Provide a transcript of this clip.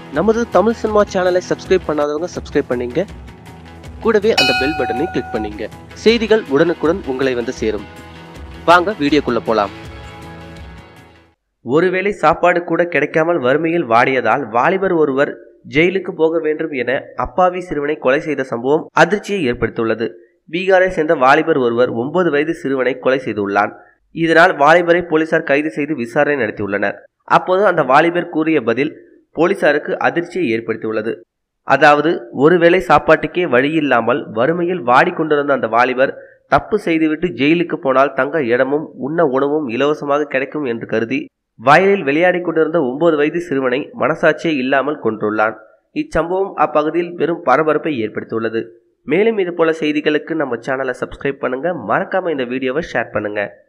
நமது தமிழ் சினிமா சேனலை சப்ஸ்கிரைப் பண்ணாதவங்க சப்ஸ்கிரைப் பண்ணீங்க கூடவே அந்த பெல் பட்டனை கிளிக் பண்ணீங்க செய்திகள் உடனுக்குடன் உங்களை வந்து சேரும் வாங்க வீடியோக்குள்ள போலாம் ஒருவேளை சாப்பாடு கூட கிடைக்காமல் வறுமையில் வாடியதால் வாலிபர் ஒருவர் ஜெயிலுக்கு போக வேண்டும் என அப்பாவி சிறுவனை கொலை செய்த சம்பவம் அதிர்ச்சியை ஏற்படுத்தியுள்ளது பீகாரை சேர்ந்த வாலிபர் ஒருவர் ஒன்பது வயது சிறுவனை கொலை செய்துள்ளான் இதனால் வாலிபரை போலீசார் கைது செய்து விசாரணை நடத்தியுள்ளனர் அப்போது அந்த வாலிபர் கூறிய பதில் போலீசாருக்கு அதிர்ச்சியை ஏற்படுத்தியுள்ளது அதாவது ஒருவேளை சாப்பாட்டுக்கே வழியில்லாமல் வறுமையில் வாடிக்கொண்டிருந்த அந்த வாலிபர் தப்பு செய்துவிட்டு ஜெயிலுக்கு போனால் தங்க இடமும் உண்ண உணவும் இலவசமாக கிடைக்கும் என்று கருதி வயலில் விளையாடிக் கொண்டிருந்த ஒன்பது வயது சிறுவனை மனசாட்சியே இல்லாமல் கொன்றுள்ளான் இச்சம்பவம் அப்பகுதியில் பெரும் பரபரப்பை ஏற்படுத்தியுள்ளது மேலும் இது போல செய்திகளுக்கு நம்ம சேனலை சப்ஸ்கிரைப் பண்ணுங்க மறக்காம இந்த வீடியோவை ஷேர் பண்ணுங்க